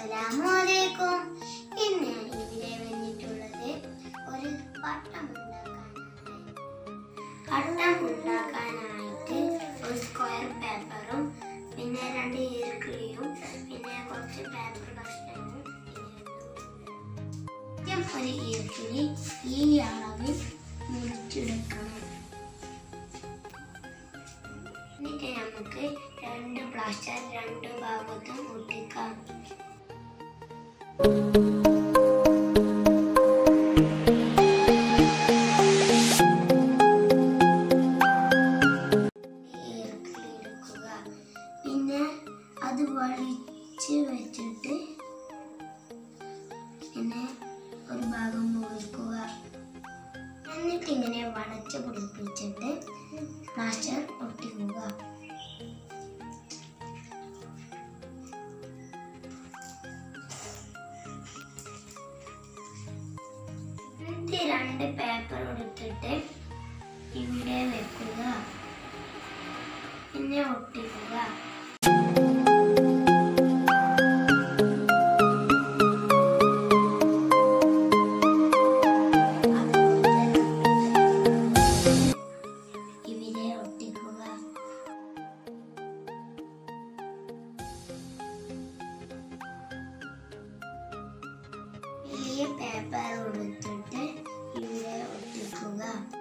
അസ്സലാമലൈക്കും ഇന്ന് ഞാൻ ഇവിടെ വന്നിട്ടുള്ളത് ഒരു പട്ടം ഉണ്ടാക്കാനാണ് പട്ടം ഉണ്ടാക്കാനായിട്ട് ഒരു സ്ക്വയർ പേപ്പറും പിന്നെ രണ്ട് ഈർക്കിളിയും പിന്നെ കുറച്ച് പേപ്പർ കഷ്ണവും പിന്നെ ആദ്യം ഒരു ഈർക്കിളി ഈ അളവിൽ മുറിച്ചെടുക്കണം എന്നിട്ട് നമുക്ക് രണ്ട് പ്ലാസ്റ്റർ രണ്ട് ഭാഗത്തും ഒട്ടിക്കാം ഈർക്കിളി എടുക്കുക പിന്നെ അത് വലിച്ച് വെച്ചിട്ട് പിന്നെ ഒരു ഭാഗം മുറിക്കുക എന്നിട്ട് ഇങ്ങനെ വളച്ച് പിടിപ്പിച്ചിട്ട് പ്ലാസ്റ്റർ ഒട്ടിക്കുക എന്നിട്ട് രണ്ട് പേപ്പർ എടുത്തിട്ട് ഇവിടെ വെക്കുക പിന്നെ ഒട്ടിക്കുക ഇവിടെ ഒട്ടിക്കുക ഈ പേപ്പർ എടുത്തിട്ട് ഇവിടെ ഒട്ടിക്കുക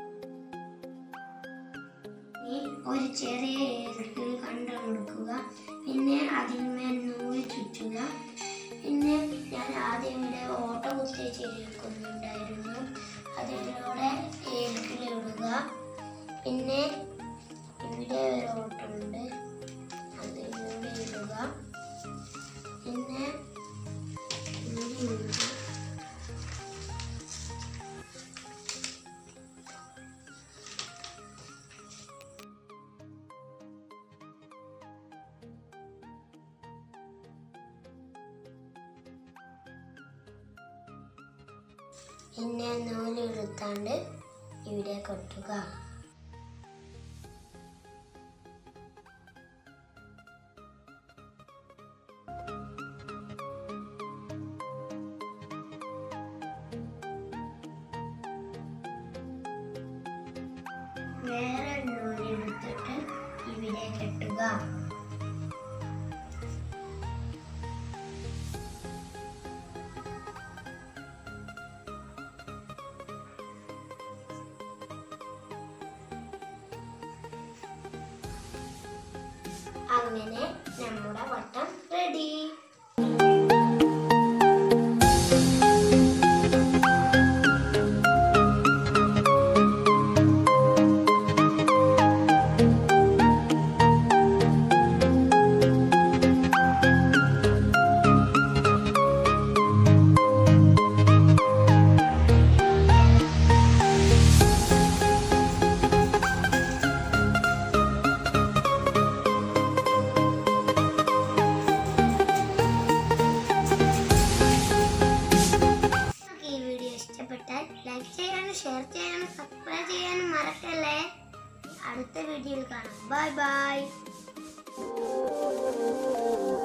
ഇനി ഒരു ചെറിയ ഏർക്കിൾ കണ്ടെടുക്കുക പിന്നെ അതിന്മേൽ നൂല് ചുറ്റുക പിന്നെ ഞാൻ ആദ്യം ഇവിടെ ഓട്ട കുത്തി ചെയ്തിരിക്കുന്നുണ്ടായിരുന്നു അതിലൂടെ ഏർക്കിൾ ഇടുക പിന്നെ ഇവിടെ ഒരു ഓട്ടമുണ്ട് അതിലൂടെ ഇടുക പിന്നെ ഇവിടെ ഇടുക പിന്നെ നൂലെടുത്താണ്ട് ഇവിടെ കെട്ടുക വേറെ നൂലെടുത്തിട്ട് ഇവിടെ കെട്ടുക അങ്ങനെ നമ്മുടെ വട്ടം റെഡി നിങ്ങൾക്ക് ഈ വീഡിയോ ഇഷ്ടപ്പെട്ടാൽ ലൈക്ക് ചെയ്യാനും ഷെയർ ചെയ്യാനും സബ്സ്ക്രൈബ് ചെയ്യാനും മറക്കല്ലേ അടുത്ത വീഡിയോയിൽ കാണാം ബൈ ബൈ